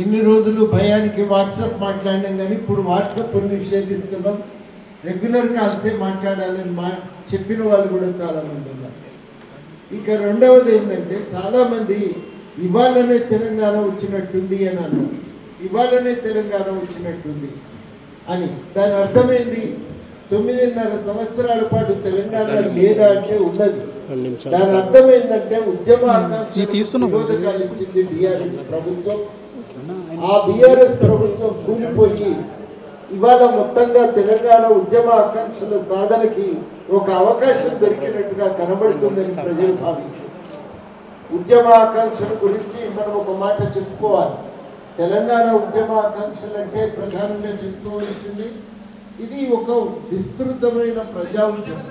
ఇన్ని రోజులు భయానికి వాట్సాప్ మాట్లాడినాం కానీ ఇప్పుడు వాట్సాప్ నిషేధిస్తున్నాం రెగ్యులర్ కాల్సే మాట్లాడాలని మా చెప్పిన వాళ్ళు కూడా చాలా మంది ఉన్నారు ఇక రెండవది ఏంటంటే చాలామంది ఇవాళనే తెలంగాణ వచ్చినట్టుంది అని అన్నారు ఇవాళనే తెలంగాణ వచ్చినట్టుంది అని దాని అర్థమైంది తొమ్మిదిన్నర సంవత్సరాల పాటు తెలంగాణ లేదా అంటే ఉండదు దాని అర్థం ఏంటంటే ఉద్యమ ఆకాంక్షలకు విరోధకాలు ఇచ్చింది బీఆర్ఎస్ ప్రభుత్వం ఆ బీఆర్ఎస్ ప్రభుత్వం కూలిపోయి ఇవాళ మొత్తంగా తెలంగాణ ఉద్యమ ఆకాంక్షల సాధనకి ఒక అవకాశం దొరికినట్టుగా కనబడుతుందని ప్రజలు భావించారు ఉద్యమ ఆకాంక్షల గురించి మనం ఒక మాట చెప్పుకోవాలి తెలంగాణ ఉద్యమ ఆకాంక్షలు అంటే ప్రధానంగా చెప్పుకోవాల్సింది ఇది ఒక విస్తృతమైన ప్రజా ఉద్యమం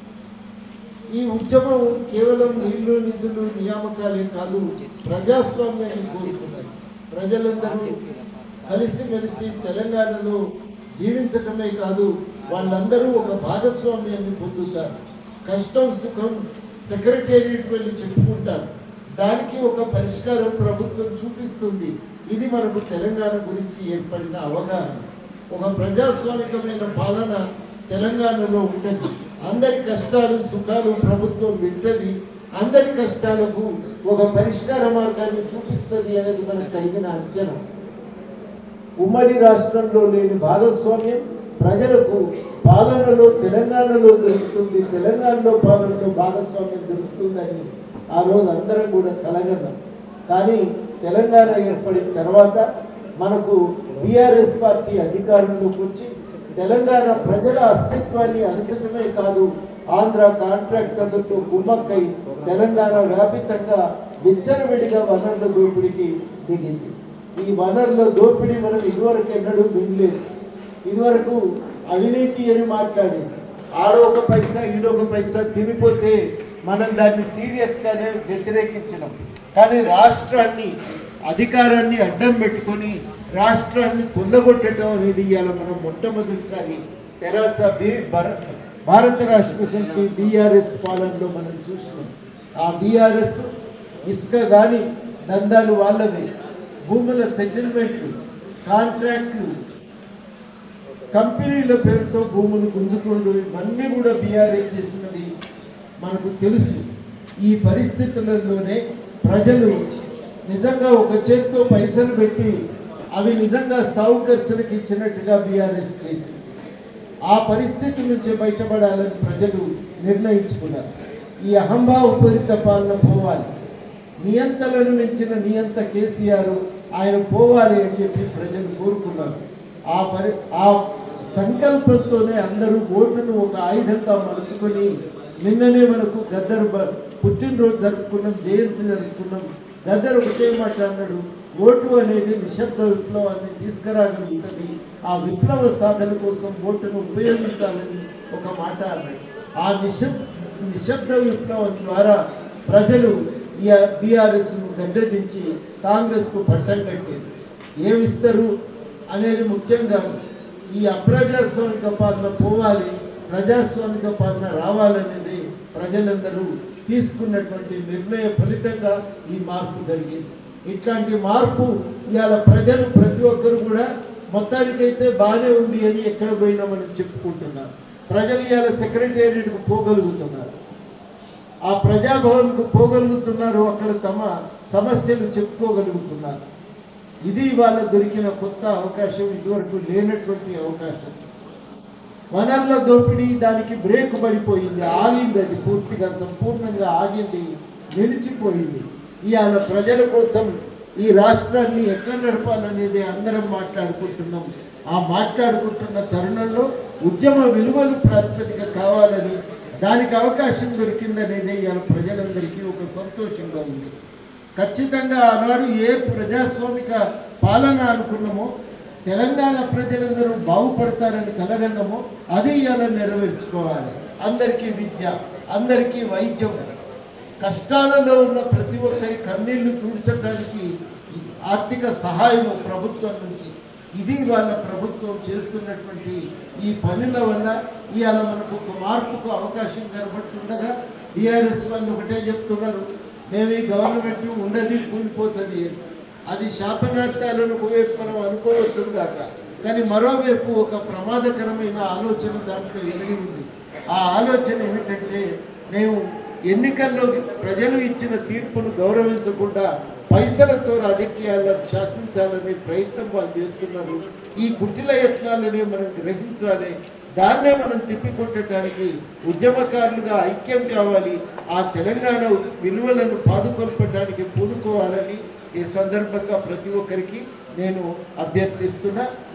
ఈ ఉద్యమం కేవలం నీళ్లు నిధులు నియామకాలే కాదు ప్రజాస్వామ్యాన్ని కోరుకున్నది ప్రజలందరూ కలిసిమెలిసి తెలంగాణలో జీవించటమే కాదు వాళ్ళందరూ ఒక భాగస్వామ్యాన్ని పొందుతారు కష్టం సుఖం సెక్రటేరియట్ వెళ్ళి చెప్పుకుంటారు దానికి ఒక పరిష్కారం ప్రభుత్వం చూపిస్తుంది ఇది మనకు తెలంగాణ గురించి ఏర్పడిన అవగాహన ఒక ప్రజాస్వామికమైన పాలన తెలంగాణలో ఉంటుంది అందరి కష్టాలు సుఖాలు ప్రభుత్వం వింటది అందరి కష్టాలకు ఒక పరిష్కార మార్గాన్ని చూపిస్తుంది అనేది మనకు కలిగిన అంచనా ఉమ్మడి రాష్ట్రంలో లేని భాగస్వామ్యం ప్రజలకు పాలనలో తెలంగాణలో దొరుకుతుంది తెలంగాణలో పాలనలో భాగస్వామ్యం దొరుకుతుందని ఆ రోజు అందరం కూడా కలగన్నాం కానీ తెలంగాణ ఏర్పడిన తర్వాత మనకు బీఆర్ఎస్ పార్టీ అధికారంలోకి వచ్చి తెలంగాణ ప్రజల అస్తిత్వాన్ని అణచడమే కాదు ఆంధ్ర కాంట్రాక్టర్లతో కుమ్మక్కై తెలంగాణ వ్యాపితంగా విచ్చలవిడిగా వనరుల దోపిడీకి దిగింది ఈ వనరుల దోపిడీ మనం ఇదివరకు ఎన్నడూ వినలేదు ఇదివరకు అవినీతి అని మాట్లాడి ఆడొక పైసా ఈడొక పైసా తినిపోతే మనం దాన్ని సీరియస్గానే వ్యతిరేకించినాం కానీ రాష్ట్రాన్ని అధికారాన్ని అడ్డం పెట్టుకొని రాష్ట్రాన్ని కొల్లగొట్టడం అనేది ఇవాళ మనం మొట్టమొదటిసారి తెరాస బి భార- భారత రాష్ట్ర సమితి బీఆర్ఎస్ పాలనలో మనం చూసినాం ఆ బీఆర్ఎస్ ఇసుక కానీ దందాలు వాళ్ళవే భూముల సెటిల్మెంట్లు కాంట్రాక్ట్లు కంపెనీల పేరుతో భూములు గుంజుకుంటూ ఇవన్నీ కూడా బీఆర్ఎస్ చేసినది మనకు తెలుసు ఈ పరిస్థితులలోనే ప్రజలు నిజంగా ఒక చేత్తో పైసలు పెట్టి అవి నిజంగా సాగు ఖర్చులకు ఇచ్చినట్టుగా బీఆర్ఎస్ చేసింది ఆ పరిస్థితి నుంచి బయటపడాలని ప్రజలు నిర్ణయించుకున్నారు ఈ అహంభావపూరిత పాలన పోవాలి నియంతలను మించిన నియంత కేసీఆర్ ఆయన పోవాలి అని చెప్పి ప్రజలు కోరుకున్నారు ఆ పరి ఆ సంకల్పంతోనే అందరూ ఓటును ఒక ఆయుధంగా మలుచుకొని నిన్ననే మనకు గద్దరు బ- పుట్టినరోజు జరుపుకున్నాం జయంతి జరుపుకున్నాం గద్దరు ఒకటే మాట అన్నాడు ఓటు అనేది నిశ్శబ్ద విప్లవాన్ని తీసుకురాగలుగుతుంది ఆ విప్లవ సాధన కోసం ఓటును ఉపయోగించాలని ఒక మాట అన్నాడు ఆ నిశ్శబ్ నిశ్శబ్ద విప్లవం ద్వారా ప్రజలు ఈ బీఆర్ఎస్ను గద్దెదించి కాంగ్రెస్కు పట్టం కట్టారు ఏమిస్తారు అనేది ముఖ్యం కాదు ఈ అప్రజాస్వామిక పాలన పోవాలి ప్రజాస్వామిక పాలన రావాలనేది ప్రజలందరూ తీసుకున్నటువంటి నిర్ణయ ఫలితంగా ఈ మార్పు జరిగింది ఇట్లాంటి మార్పు ఇవాళ ప్రజలు ప్రతి ఒక్కరు కూడా మొత్తానికైతే బాగానే ఉంది అని ఎక్కడ పోయినా మనం చెప్పుకుంటున్నారు ప్రజలు ఇవాళ సెక్రటేరియట్కు పోగలుగుతున్నారు ఆ ప్రజాభవన్కు పోగలుగుతున్నారు అక్కడ తమ సమస్యలు చెప్పుకోగలుగుతున్నారు ఇది వాళ్ళ దొరికిన కొత్త అవకాశం ఇదివరకు లేనటువంటి అవకాశం వనరుల దోపిడీ దానికి బ్రేక్ పడిపోయింది ఆగింది అది పూర్తిగా సంపూర్ణంగా ఆగింది నిలిచిపోయింది ఇవాళ ప్రజల కోసం ఈ రాష్ట్రాన్ని ఎట్లా నడపాలనేది అందరం మాట్లాడుకుంటున్నాం ఆ మాట్లాడుకుంటున్న తరుణంలో ఉద్యమ విలువలు ప్రాతిపదిక కావాలని దానికి అవకాశం దొరికిందనేది ఇవాళ ప్రజలందరికీ ఒక సంతోషంగా ఉంది ఖచ్చితంగా ఆనాడు ఏ ప్రజాస్వామిక పాలన అనుకున్నామో తెలంగాణ ప్రజలందరూ బాగుపడతారని కలగన్నామో అది ఇవాళ నెరవేర్చుకోవాలి అందరికీ విద్య అందరికీ వైద్యం కష్టాలలో ఉన్న ప్రతి ఒక్కరి కన్నీళ్లు తుడిచడానికి ఆర్థిక సహాయం ప్రభుత్వం నుంచి ఇది వాళ్ళ ప్రభుత్వం చేస్తున్నటువంటి ఈ పనుల వల్ల ఇవాళ మనకు ఒక మార్పుకు అవకాశం కనబడుతుండగా బీఆర్ఎస్ వాళ్ళు ఒకటే చెప్తున్నారు మేము ఈ గవర్నమెంట్ ఉండదు కూలిపోతుంది అని అది శాపనార్థాలను ఒకవైపు మనం అనుకోవచ్చు కాక కానీ మరోవైపు ఒక ప్రమాదకరమైన ఆలోచన దాంట్లో ఎదిగి ఉంది ఆ ఆలోచన ఏమిటంటే మేము ఎన్నికల్లో ప్రజలు ఇచ్చిన తీర్పును గౌరవించకుండా పైసలతో రాజకీయాలను శాసించాలనే ప్రయత్నం వాళ్ళు చేస్తున్నారు ఈ కుటిల యత్నాలనే మనం గ్రహించాలి దాన్నే మనం తిప్పికొట్టడానికి ఉద్యమకారులుగా ఐక్యం కావాలి ఆ తెలంగాణ విలువలను పాదుకొల్పడానికి పూనుకోవాలని ఈ సందర్భంగా ప్రతి ఒక్కరికి నేను అభ్యర్థిస్తున్నా